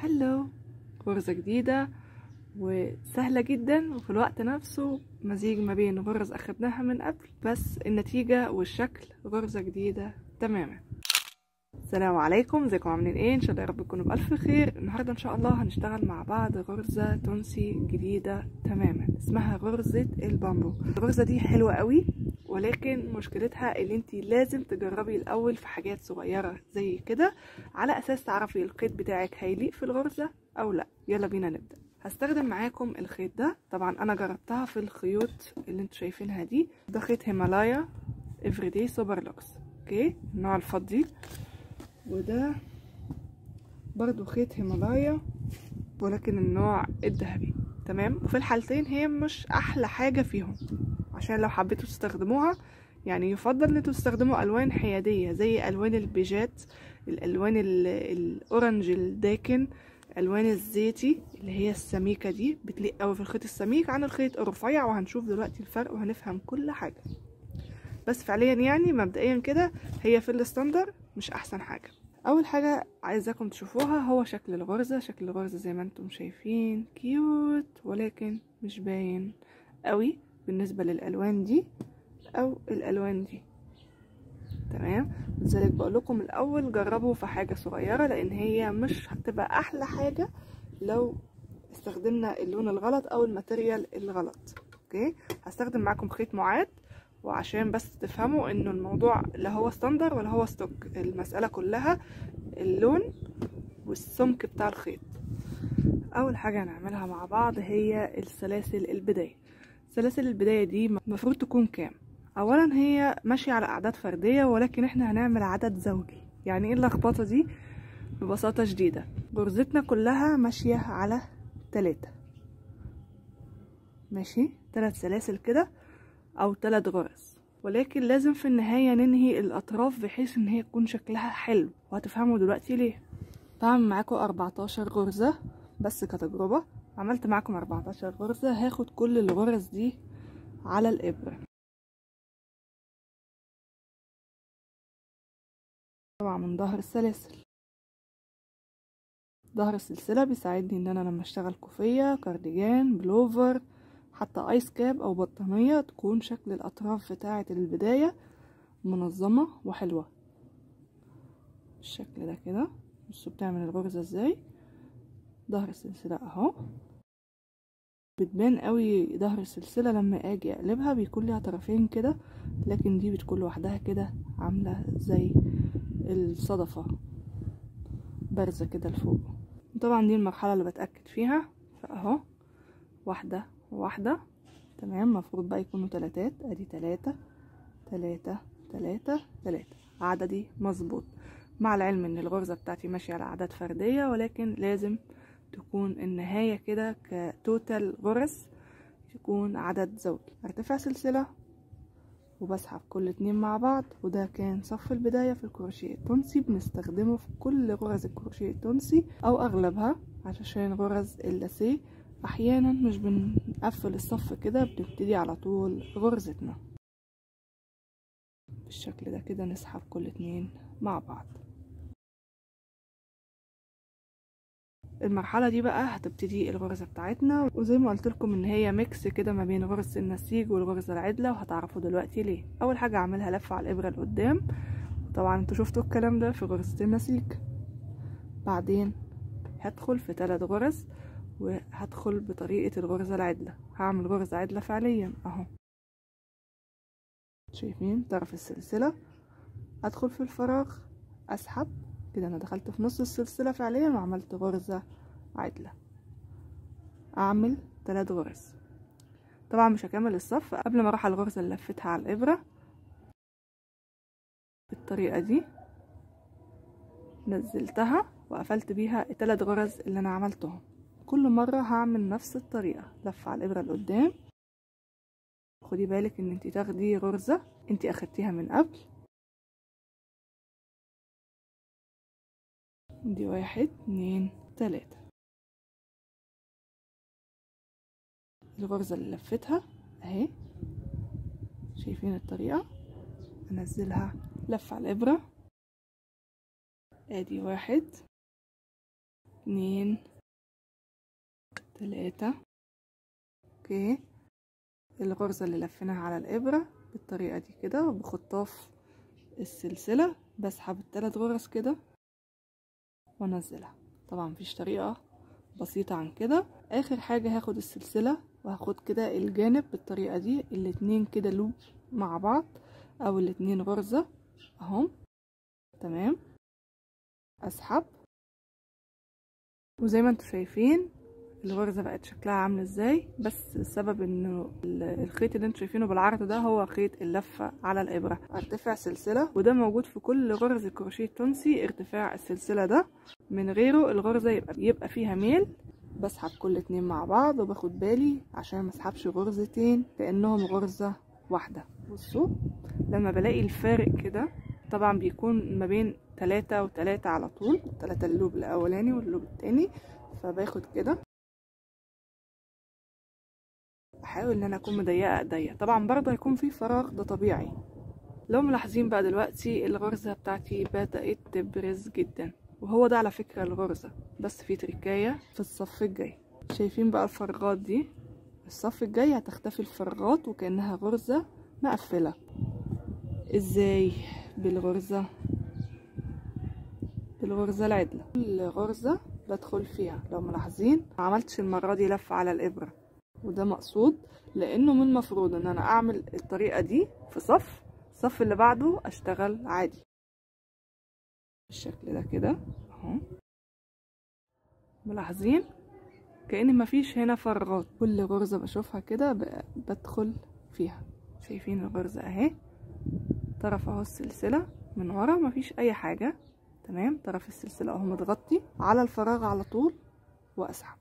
هلو غرزة جديدة وسهلة جدا وفي الوقت نفسه مزيج ما بين غرز أخدناها من قبل بس النتيجة والشكل غرزة جديدة تماما السلام عليكم ازيكم عاملين ايه ان شاء الله يا رب تكونوا بالف خير النهارده ان شاء الله هنشتغل مع بعض غرزه تونسي جديده تماما اسمها غرزه البامبو الغرزه دي حلوه قوي ولكن مشكلتها ان انت لازم تجربي الاول في حاجات صغيره زي كده على اساس تعرفي الخيط بتاعك هيليق في الغرزه او لا يلا بينا نبدا هستخدم معاكم الخيط ده طبعا انا جربتها في الخيوط اللي انتوا شايفينها دي ده خيط هيمالايا افريدي سوبر لوكس اوكي النوع الفضي وده برضو خيط هيمالايا ولكن النوع الذهبي تمام وفي الحالتين هي مش احلى حاجه فيهم عشان لو حبيتوا تستخدموها يعني يفضل ان تستخدموا الوان حياديه زي الوان البيجات الالوان الاورنج الداكن الوان الزيتي اللي هي السميكه دي بتليق قوي في الخيط السميك عن الخيط الرفيع وهنشوف دلوقتي الفرق وهنفهم كل حاجه بس فعليا يعني مبدئيا كده هي في الستاندر مش احسن حاجه اول حاجه عايزاكم تشوفوها هو شكل الغرزه شكل الغرزه زي ما انتم شايفين كيوت ولكن مش باين قوي بالنسبه للالوان دي او الالوان دي تمام لذلك بقول لكم الاول جربوا في حاجه صغيره لان هي مش هتبقى احلى حاجه لو استخدمنا اللون الغلط او الماتيريال الغلط اوكي هستخدم معاكم خيط معاد وعشان بس تفهموا انه الموضوع لا هو ستاندر ولا هو ستوك المسألة كلها اللون والسمك بتاع الخيط اول حاجة هنعملها مع بعض هي السلاسل البداية سلاسل البداية دي المفروض تكون كام اولا هي ماشية على اعداد فردية ولكن احنا هنعمل عدد زوجي يعني ايه اللخبطة دي ببساطة شديدة غرزتنا كلها ماشية على تلاتة ماشي تلات سلاسل كده او ثلاث غرز ولكن لازم في النهاية ننهي الاطراف بحيث ان هي تكون شكلها حلو وهتفهموا دلوقتي ليه بعمل معاكم 14 غرزة بس كتجربة عملت معاكم 14 غرزة هاخد كل الغرز دي على الابرة طبعا من ظهر السلاسل ظهر السلسلة بيساعدني ان انا لما اشتغل كوفية كارديجان بلوفر حتى ايس كاب او بطانية تكون شكل الاطراف بتاعة البداية منظمة وحلوة بالشكل ده كده بصوا بتعمل الغرزة ازاي ظهر السلسلة اهو بتبان قوي ظهر السلسلة لما اجي اقلبها بيكون ليها طرفين كده لكن دي بتكون لوحدها كده عاملة زي الصدفة بارزة كده لفوق طبعا دي المرحلة اللي بتأكد فيها فاهو واحدة واحدة تمام مفروض بقى يكونوا تلاتات ادي تلاتة تلاتة تلاتة تلاتة عددي مظبوط مع العلم ان الغرزة بتاعتي ماشية على اعداد فردية ولكن لازم تكون النهاية كده كتوتال غرز يكون عدد زوجي ارتفع سلسلة وبسحب كل اتنين مع بعض وده كان صف البداية في الكروشيه التونسي بنستخدمه في كل غرز الكروشيه التونسي او اغلبها عشان غرز اللاسيه احيانا مش بنقفل الصف كده بنبتدي على طول غرزتنا بالشكل ده كده نسحب كل اتنين مع بعض المرحله دي بقى هتبتدي الغرزه بتاعتنا وزي ما قلت لكم ان هي ميكس كده ما بين غرزه النسيج والغرزه العدله وهتعرفوا دلوقتي ليه اول حاجه اعملها لفه على الابره لقدام طبعا انتوا شفتوا الكلام ده في غرزه النسيج بعدين هدخل في ثلاث غرز وهدخل بطريقة الغرزة العدلة هعمل غرزة عدلة فعليا اهو شايفين طرف السلسلة ادخل في الفراغ اسحب كده انا دخلت في نص السلسلة فعليا وعملت غرزة عدلة اعمل ثلاث غرز طبعا مش هكمل الصف قبل ما اروح على الغرزة اللي لفتها على الابرة بالطريقة دي نزلتها وقفلت بيها الثلاث غرز اللي انا عملتهم كل مرة هعمل نفس الطريقة لف على الإبرة لقدام خدي بالك ان انت تاخدي غرزة انت اخدتيها من قبل دي واحد اتنين تلاتة الغرزة اللي لفتها اهي شايفين الطريقة انزلها لف على الابرة ادي واحد اتنين تلاتة اوكي الغرزة اللي لفيناها على الإبرة بالطريقة دي كده وبخطاف السلسلة بسحب التلات غرز كده وانزلها طبعا مفيش طريقة بسيطة عن كده اخر حاجة هاخد السلسلة وهاخد كده الجانب بالطريقة دي الاتنين كده لوب مع بعض او الاتنين غرزة اهم تمام اسحب وزي ما انتوا شايفين الغرزة بقت شكلها عامل ازاي بس السبب انه الخيط اللي انتوا شايفينه بالعرض ده هو خيط اللفة على الابرة ارتفاع سلسلة وده موجود في كل غرز الكروشيه التونسي ارتفاع السلسلة ده من غيره الغرزة يبقى, يبقى فيها ميل بسحب كل اتنين مع بعض وباخد بالي عشان ما اسحبش غرزتين كأنهم غرزة واحدة بصوا لما بلاقي الفارق كده طبعا بيكون ما بين تلاتة وتلاتة على طول تلاتة اللوب الاولاني واللوب التاني فباخد كده احاول ان انا اكون مضيقه ايديا طبعا برضه هيكون في فراغ ده طبيعي لو ملاحظين بقى دلوقتي الغرزه بتاعتي بدات تبرز جدا وهو ده على فكره الغرزه بس في تركايه في الصف الجاي شايفين بقى الفراغات دي الصف الجاي هتختفي الفراغات وكانها غرزه مقفله ازاي بالغرزه بالغرزه العدله كل غرزه بدخل فيها لو ملاحظين ما عملتش المره دي لفه على الابره وده مقصود لانه من المفروض ان انا اعمل الطريقه دي في صف الصف اللي بعده اشتغل عادي بالشكل ده كده اهو ملاحظين كأن مفيش هنا فراغات كل غرزة بشوفها كده بدخل فيها شايفين الغرزة اهي طرف اهو السلسلة من ورا مفيش اي حاجة تمام طرف السلسلة اهو متغطي على الفراغ على طول واسحب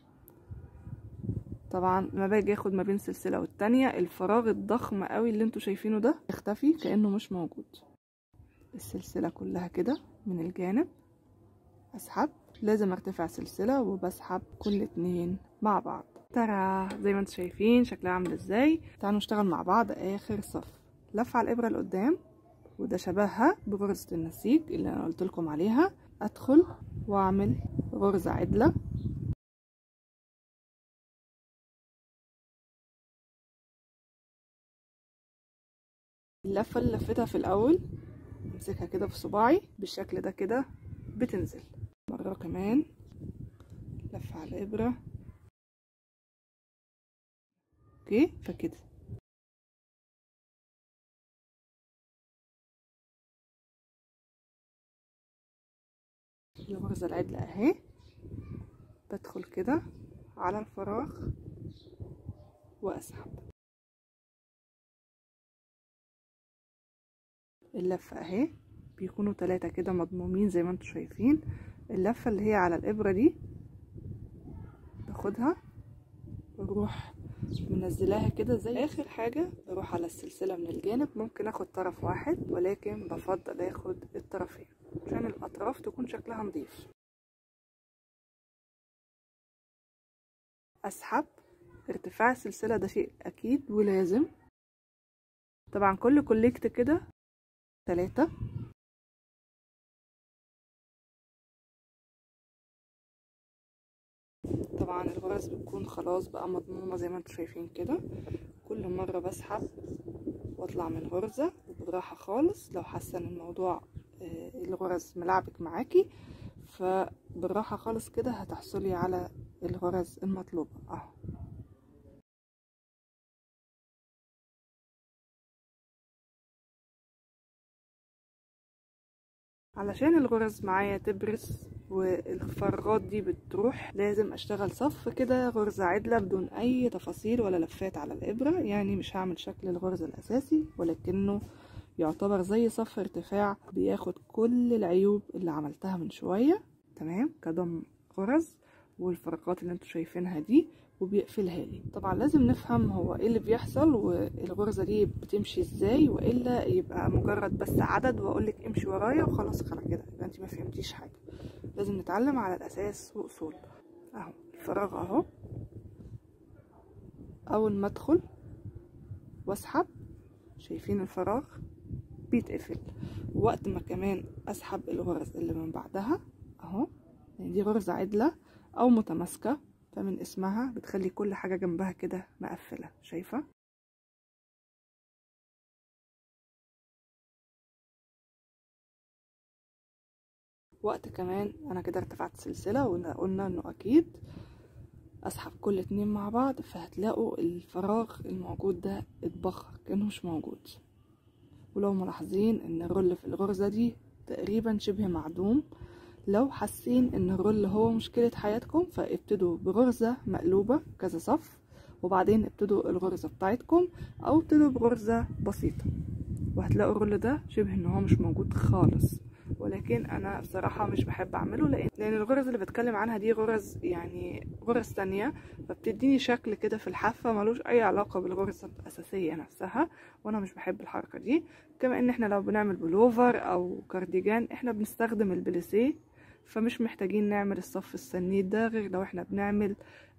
طبعا لما باجي اخد ما بين سلسله والتانية الفراغ الضخم قوي اللي انتوا شايفينه ده يختفي كانه مش موجود السلسله كلها كده من الجانب اسحب لازم ارتفع سلسله وبسحب كل اتنين مع بعض ترى زي ما انتوا شايفين شكلها عامل ازاي تعالوا نشتغل مع بعض اخر صف لف على الابره لقدام وده شبهها بغرزه النسيج اللي انا قلت لكم عليها ادخل واعمل غرزه عدله اللفه اللي لفتها في الاول امسكها كده بصباعي بالشكل ده كده بتنزل مره كمان لفه على الابره اوكي فكده الغرزه العدله اهي بدخل كده على الفراغ واسحب اللفة اهي بيكونوا تلاتة كده مضمومين زي ما انتوا شايفين اللفة اللي هي على الابرة دي باخدها واروح منزلاها كده زي اخر حاجة بروح على السلسلة من الجانب ممكن اخد طرف واحد ولكن بفضل اخد الطرفين عشان الاطراف تكون شكلها نظيف اسحب ارتفاع السلسلة ده شيء اكيد ولازم طبعا كل كوليكت كده تلاتة طبعا الغرز بتكون خلاص بقى مضمومة زي ما انتوا شايفين كده كل مرة بسحب واطلع من الغرزة وبالراحة خالص لو حاسة ان الموضوع الغرز ملعبك معاكي فبالراحة خالص كده هتحصلي على الغرز المطلوبة اهو علشان الغرز معايا تبرز والفراغات دي بتروح لازم اشتغل صف كده غرزة عدلة بدون اي تفاصيل ولا لفات على الابرة يعني مش هعمل شكل الغرز الاساسي ولكنه يعتبر زي صف ارتفاع بياخد كل العيوب اللي عملتها من شوية تمام كضم غرز والفراغات اللي انتوا شايفينها دي وبيقفلها لي طبعا لازم نفهم هو ايه اللي بيحصل والغرزة دي بتمشي ازاي والا يبقى مجرد بس عدد واقولك امشي ورايا وخلاص على كده يبقى انت ما فهمتيش حاجة لازم نتعلم على الاساس واصول اهو الفراغ اهو اول ما ادخل واسحب شايفين الفراغ بيتقفل وقت ما كمان اسحب الغرز اللي من بعدها اهو يعني دي غرزة عدلة او متماسكة فمن اسمها بتخلي كل حاجة جنبها كده مقفلة شايفة وقت كمان انا كده ارتفعت سلسلة وقلنا انه اكيد اسحب كل اتنين مع بعض فهتلاقوا الفراغ الموجود ده اتبخر كأنه مش موجود ولو ملاحظين ان الرول في الغرزة دي تقريبا شبه معدوم لو حاسين ان الرول هو مشكلة حياتكم فابتدوا بغرزة مقلوبة كذا صف وبعدين ابتدوا الغرزة بتاعتكم او ابتدوا بغرزة بسيطة وهتلاقوا الرول ده شبه ان هو مش موجود خالص ولكن انا بصراحة مش بحب اعمله لان لان الغرز اللي بتكلم عنها دي غرز يعني غرز تانية فبتديني شكل كده في الحافة ملوش اي علاقة بالغرزة الاساسية نفسها وانا مش بحب الحركة دي كما ان احنا لو بنعمل بلوفر او كارديجان احنا بنستخدم البليسيه فمش محتاجين نعمل الصف السنيد ده غير لو احنا بنعمل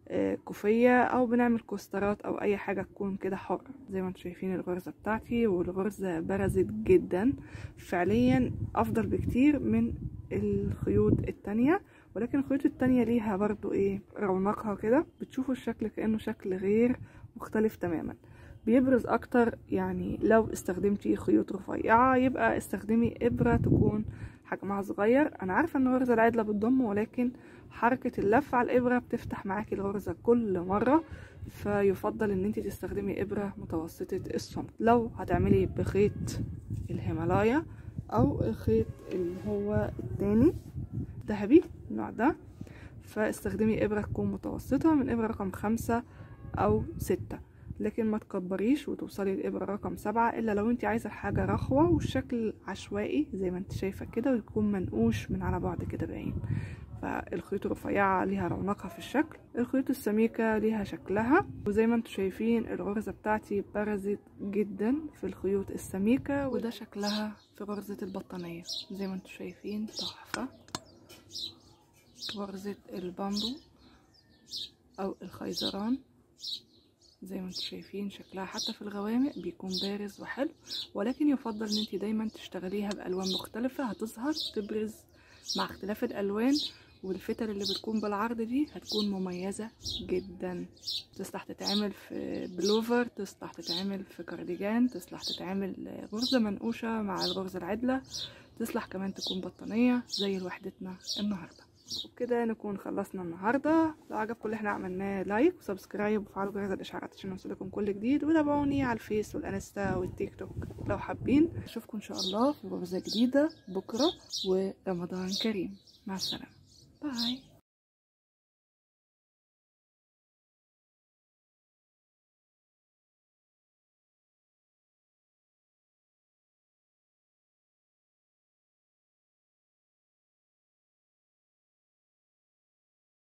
كوفية او بنعمل كوسترات او اي حاجة تكون كده حرة زي ما انتم شايفين الغرزة بتاعتي والغرزة برزت جدا فعليا افضل بكتير من الخيوط التانية ولكن الخيوط التانية ليها برضو ايه رونقها كده بتشوفوا الشكل كأنه شكل غير مختلف تماما بيبرز اكتر يعني لو استخدمتي خيوط رفيعة يبقى استخدمي ابرة تكون حجمها صغير انا عارفة ان الغرزة العدلة بتضم ولكن حركة اللف على الابرة بتفتح معاكي الغرزة كل مرة فيفضل ان انت تستخدمي ابرة متوسطة الصمت لو هتعملي بخيط الهيمالايا او الخيط اللي هو التاني ذهبي النوع ده فاستخدمي ابرة تكون متوسطة من ابرة رقم خمسة او ستة لكن ما تكبريش وتوصلي للإبرة رقم سبعة إلا لو انت عايزة حاجة رخوة والشكل عشوائي زي ما انت شايفة كده ويكون منقوش من على بعض كده باين فالخيوط الرفيعة ليها رونقها في الشكل الخيوط السميكة ليها شكلها وزي ما انتم شايفين الغرزة بتاعتي برزت جدا في الخيوط السميكة وده شكلها في غرزة البطانية زي ما انتم شايفين تحفة غرزة البامبو أو الخيزران زي ما انتم شايفين شكلها حتى في الغوامق بيكون بارز وحلو ولكن يفضل ان انت دايما تشتغليها بالوان مختلفة هتظهر وتبرز مع اختلاف الالوان والفتل اللي بتكون بالعرض دي هتكون مميزة جدا تصلح تتعمل في بلوفر تصلح تتعمل في كارديجان تصلح تتعمل غرزة منقوشة مع الغرزة العدلة تصلح كمان تكون بطانية زي وحدتنا النهارده وبكده نكون خلصنا النهارده لو عجبكم اللي احنا عملناه لايك وسبسكرايب وفعلوا جرس الاشعارات عشان يوصلكم كل جديد وتابعوني على الفيس والانستا والتيك توك لو حابين اشوفكم ان شاء الله في غرزه جديده بكره ورمضان كريم مع السلامه باي